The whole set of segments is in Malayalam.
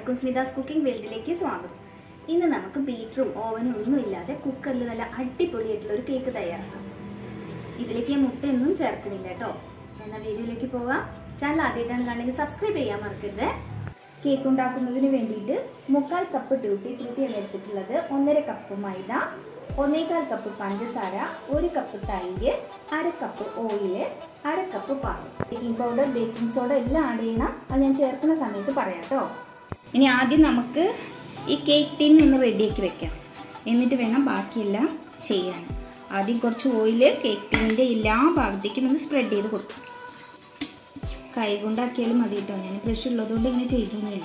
എല്ലാവർക്കും സ്മിതാസ് കുക്കിംഗ് വേൾഡിലേക്ക് സ്വാഗതം ഇന്ന് നമുക്ക് ബീറ്ററും ഓവനും ഒന്നും ഇല്ലാതെ കുക്കറിൽ നല്ല അടിപൊളിയായിട്ടുള്ള ഒരു കേക്ക് തയ്യാറാക്കാം ഇതിലേക്ക് ഞാൻ മുട്ടയൊന്നും ചേർക്കണില്ല കേട്ടോ എന്നാൽ വീഡിയോയിലേക്ക് പോവാം ചാനൽ ആദ്യമായിട്ടാണ് കാണുമെങ്കിൽ സബ്സ്ക്രൈബ് ചെയ്യാൻ മറക്കരുത് കേക്ക് ഉണ്ടാക്കുന്നതിന് വേണ്ടിയിട്ട് മുക്കാൽ കപ്പ് ഡ്യൂട്ടി ഫ്രൂട്ടിയാണ് എടുത്തിട്ടുള്ളത് ഒന്നര കപ്പ് മൈദ ഒന്നേകാൽ കപ്പ് പഞ്ചസാര ഒരു കപ്പ് തൈര് അര കപ്പ് ഓയില് അര കപ്പ് പാൽ ബേക്കിംഗ് പൗഡർ ബേക്കിംഗ് സോഡ എല്ലാം ആഡ് ചെയ്യണം അത് ഞാൻ ചേർക്കുന്ന സമയത്ത് പറയാം കേട്ടോ ഇനി ആദ്യം നമുക്ക് ഈ കേക്ക് ടിൻ ഒന്ന് റെഡിയാക്കി വെക്കാം എന്നിട്ട് വേണം ബാക്കിയെല്ലാം ചെയ്യാൻ ആദ്യം കുറച്ച് ഓയില് കേക്ക് ടിന്നിൻ്റെ എല്ലാ ഭാഗത്തേക്കും ഒന്ന് സ്പ്രെഡ് ചെയ്ത് കൊടുക്കാം കൈ കൊണ്ടാക്കിയാലും മതി കേട്ടോ ഞാൻ ബ്രഷ് ഉള്ളതുകൊണ്ട് ഇങ്ങനെ ചെയ്തൊന്നുമില്ല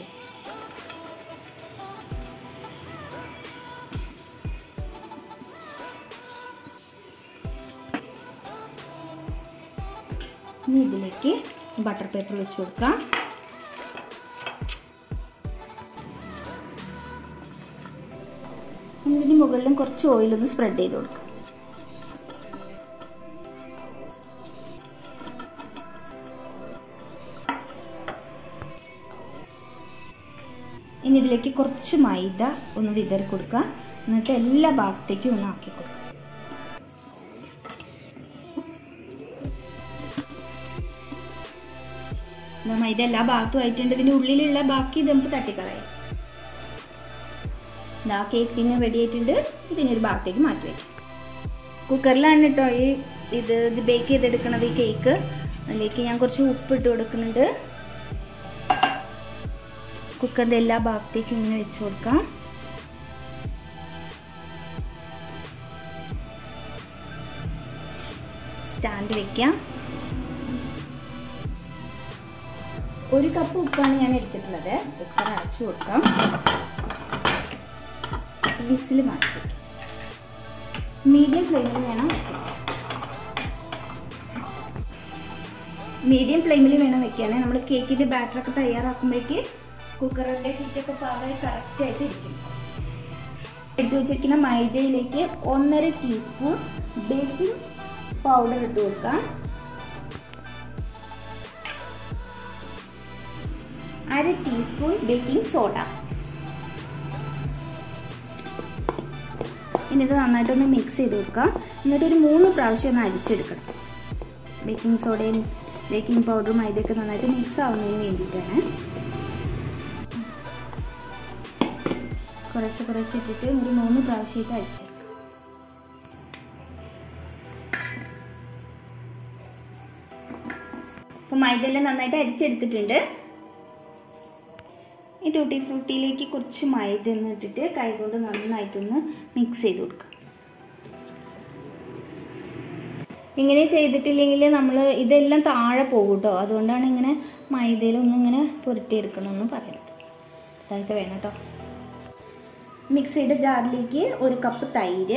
ഇനി ഇതിലേക്ക് ബട്ടർ പേപ്പർ വെച്ച് കൊടുക്കാം ഇതിന് മുകളിലും കുറച്ച് ഓയിലൊന്ന് സ്പ്രെഡ് ചെയ്ത് കൊടുക്കാം ഇനി ഇതിലേക്ക് കുറച്ച് മൈദ ഒന്ന് വിതറി കൊടുക്കുക എന്നിട്ട് എല്ലാ ഭാഗത്തേക്കും ഒന്ന് ആക്കി കൊടുക്കുക മൈദ എല്ലാ ഭാഗത്തും ആയിട്ടുണ്ട് ഇതിൻ്റെ ഉള്ളിലുള്ള ബാക്കി ഇത് നമുക്ക് തട്ടിക്കളയാം ഇതാ കേക്ക് പിന്നെ റെഡി ആയിട്ടുണ്ട് ഇതിനെ ഒരു ഭാഗത്തേക്ക് മാറ്റി വയ്ക്കാം കുക്കറിലാണ് കേട്ടോ ഈ ഇത് ഇത് ബേക്ക് ചെയ്തെടുക്കണത് ഈ കേക്ക് അതിലേക്ക് ഞാൻ കുറച്ച് ഉപ്പ് ഇട്ട് കൊടുക്കുന്നുണ്ട് കുക്കറിൻ്റെ എല്ലാ ഭാഗത്തേക്കും ഇങ്ങനെ വെച്ച് കൊടുക്കാം സ്റ്റാൻഡ് വെക്കാം ഒരു കപ്പ് ഉപ്പാണ് ഞാൻ എടുത്തിട്ടുള്ളത് കുക്കർ അടച്ചു കൊടുക്കാം വിസിൽ മാറ്റി മീഡിയം ഫ്ലെയിമിൽ വേണം മീഡിയം ഫ്ലെയിമിൽ വേണം വെക്കാൻ നമ്മൾ കേക്കിൻ്റെ ബാറ്ററൊക്കെ തയ്യാറാക്കുമ്പോഴേക്ക് കുക്കറിൻ്റെ ഹീറ്റൊക്കെ പാകമായി കറക്റ്റായിട്ട് ഇരിക്കും എടുത്തു വെച്ചിരിക്കുന്ന മൈദയിലേക്ക് ഒന്നര ടീസ്പൂൺ ബേക്കിംഗ് പൗഡർ ഇട്ട് കൊടുക്കാം അര ടീസ്പൂൺ ബേക്കിംഗ് സോഡ ഇനി ഇത് നന്നായിട്ടൊന്ന് മിക്സ് ചെയ്ത് കൊടുക്കുക എന്നിട്ട് ഒരു മൂന്ന് പ്രാവശ്യം ഒന്ന് അരിച്ചെടുക്കണം ബേക്കിംഗ് സോഡയും ബേക്കിംഗ് പൗഡറും മൈദയൊക്കെ നന്നായിട്ട് മിക്സ് ആവുന്നതിന് വേണ്ടിയിട്ടാണ് കുറച്ച് കുറച്ച് ഇട്ടിട്ട് ഒരു മൂന്ന് പ്രാവശ്യമായിട്ട് അരിച്ചെടുക്കുക അപ്പോൾ മൈദയെല്ലാം നന്നായിട്ട് അരിച്ചെടുത്തിട്ടുണ്ട് ഈ ടൂട്ടി ഫ്രൂട്ടിയിലേക്ക് കുറച്ച് മൈദ ഒന്ന് ഇട്ടിട്ട് കൈകൊണ്ട് നന്നായിട്ടൊന്ന് മിക്സ് ചെയ്ത് കൊടുക്കുക ഇങ്ങനെ ചെയ്തിട്ടില്ലെങ്കിൽ നമ്മൾ ഇതെല്ലാം താഴെ പോകും കേട്ടോ അതുകൊണ്ടാണ് ഇങ്ങനെ മൈദയിലൊന്നും ഇങ്ങനെ പുരട്ടിയെടുക്കണമെന്ന് പറയുന്നത് അതായത് വേണം കേട്ടോ മിക്സിയുടെ ജാറിലേക്ക് ഒരു കപ്പ് തൈര്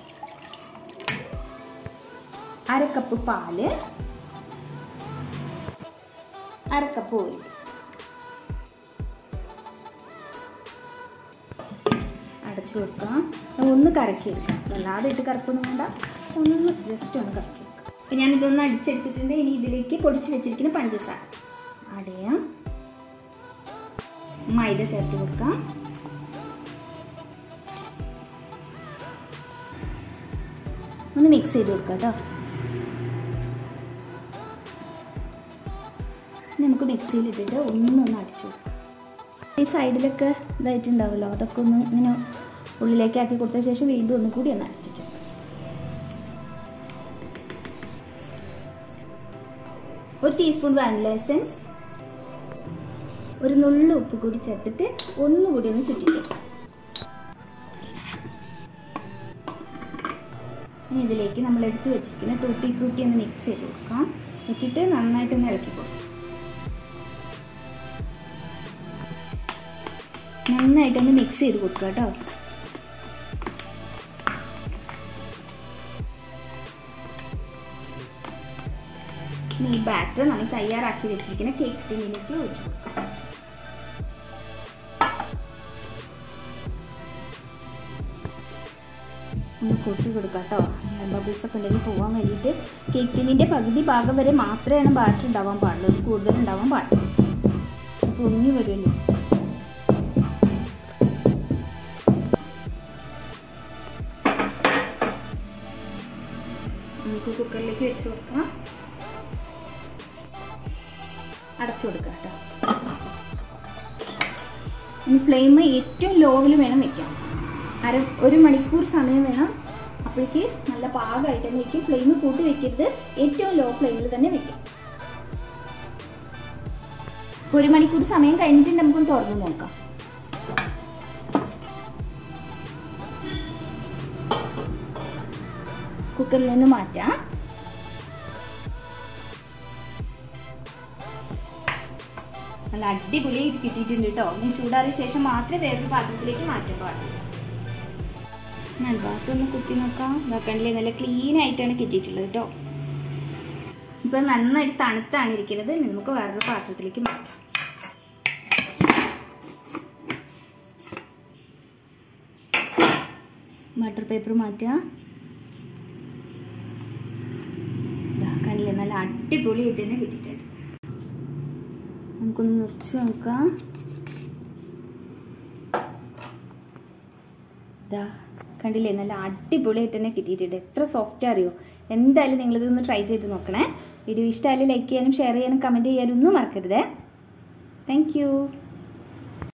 അര കപ്പ് പാല് അര കപ്പ് ഓയിൽ അടച്ചു കൊടുക്കാം ഒന്ന് കറക്കി എടുക്കാം വല്ലാതെ ഇട്ട് കറക്കൊന്നും വേണ്ട ഒന്ന് ജസ്റ്റ് ഒന്ന് കറക്കി എടുക്കാം അപ്പം ഞാനിതൊന്ന് അടിച്ചെടുത്തിട്ടുണ്ട് ഇനി ഇതിലേക്ക് പൊടിച്ച് വെച്ചിരിക്കുന്ന പഞ്ചസാര ആഡ് ചെയ്യാം മൈദ ചേർത്ത് കൊടുക്കാം ഒന്ന് മിക്സ് ചെയ്ത് കൊടുക്കാം കേട്ടോ നമുക്ക് മിക്സിയിലിട്ടിട്ട് ഒന്നൊന്ന് അടിച്ചു കൊടുക്കാം ഈ സൈഡിലൊക്കെ ഇതായിട്ടുണ്ടാവുമല്ലോ അതൊക്കെ ഒന്ന് ഇങ്ങനെ ഉള്ളിലേക്ക് ആക്കി കൊടുത്ത ശേഷം വീണ്ടും ഒന്നും കൂടി ഒന്ന് അരച്ചിട്ട് ഒരു ടീസ്പൂൺ വാനില എസൻസ് ഒരു നുള്ളു ഉപ്പ് കൂടി ചേർത്തിട്ട് ഒന്നുകൂടി ഒന്ന് ചുറ്റിച്ചെടുക്കാം ഇനി ഇതിലേക്ക് നമ്മൾ എടുത്തു വെച്ചിരിക്കുന്ന ടൂട്ടി ഫ്രൂട്ടി ഒന്ന് മിക്സ് ചെയ്ത് കൊടുക്കാം ഇട്ടിട്ട് നന്നായിട്ടൊന്ന് ഇളക്കി കൊടുക്കാം നന്നായിട്ടൊന്ന് മിക്സ് ചെയ്ത് കൊടുക്കുക കേട്ടോ ഈ ബാറ്റർ നമ്മൾ തയ്യാറാക്കി വെച്ചിരിക്കുന്ന കേക്ക് ടിന്നിലേക്ക് ഒഴിച്ചു കൊടുക്കാം ഒന്ന് കൊട്ടി കൊടുക്കാം കേട്ടോ ബബിൾസ് ഒക്കെ ഉണ്ടെങ്കിൽ പോകാൻ വേണ്ടിയിട്ട് കേക്ക് ടിന്നിൻ്റെ പകുതി ഭാഗം വരെ മാത്രമാണ് ബാറ്റർ ഉണ്ടാവാൻ പാടുള്ളൂ കൂടുതൽ ഉണ്ടാവാൻ പാടില്ല പൊങ്ങി വരുമല്ലോ നമുക്ക് കുക്കറിലേക്ക് വെച്ച് കൊടുക്കാം അടച്ചു കൊടുക്കാം കേട്ടോ ഇനി ഫ്ലെയിം ഏറ്റവും ലോവിൽ വേണം വെക്കാൻ അര ഒരു മണിക്കൂർ സമയം വേണം അപ്പോഴേക്ക് നല്ല പാകമായിട്ട് തന്നെ വെക്കും ഫ്ലെയിം കൂട്ടി വെക്കരുത് ഏറ്റവും ലോ ഫ്ലെയിമിൽ തന്നെ വെക്കാം ഒരു മണിക്കൂർ സമയം കഴിഞ്ഞിട്ട് നമുക്കൊന്ന് തുറന്ന് നോക്കാം കുക്കറിൽ നിന്ന് മാറ്റാം നല്ല അടിപൊളിയായിട്ട് കിട്ടിയിട്ടുണ്ട് കേട്ടോ ഇനി ചൂടാറിയ ശേഷം മാത്രമേ വേറൊരു പാത്രത്തിലേക്ക് മാറ്റാൻ പാടുള്ളൂ ഞാൻ ഭാഗത്തൊന്ന് കുത്തി നോക്കാം നോക്കണ്ടില്ലേ നല്ല ക്ലീൻ ആയിട്ടാണ് കിട്ടിയിട്ടുള്ളത് കേട്ടോ ഇപ്പൊ നന്നായിട്ട് തണുത്താണ് ഇരിക്കുന്നത് ഇനി നമുക്ക് വേറൊരു പാത്രത്തിലേക്ക് മാറ്റാം ബട്ടർ പേപ്പർ മാറ്റാം കണ്ടില്ലേ നല്ല അടിപൊളിയായിട്ട് തന്നെ കിട്ടിയിട്ടുണ്ട് നമുക്കൊന്ന് മുറിച്ച് നോക്കാം ഇതാ കണ്ടില്ലേ നല്ല അടിപൊളിയായിട്ട് തന്നെ കിട്ടിയിട്ടുണ്ട് എത്ര സോഫ്റ്റ് അറിയോ എന്തായാലും നിങ്ങളിതൊന്ന് ട്രൈ ചെയ്ത് നോക്കണേ വീഡിയോ ഇഷ്ടമായാലും ലൈക്ക് ചെയ്യാനും ഷെയർ ചെയ്യാനും കമൻറ്റ് ചെയ്യാനും ഒന്നും മറക്കരുതേ താങ്ക്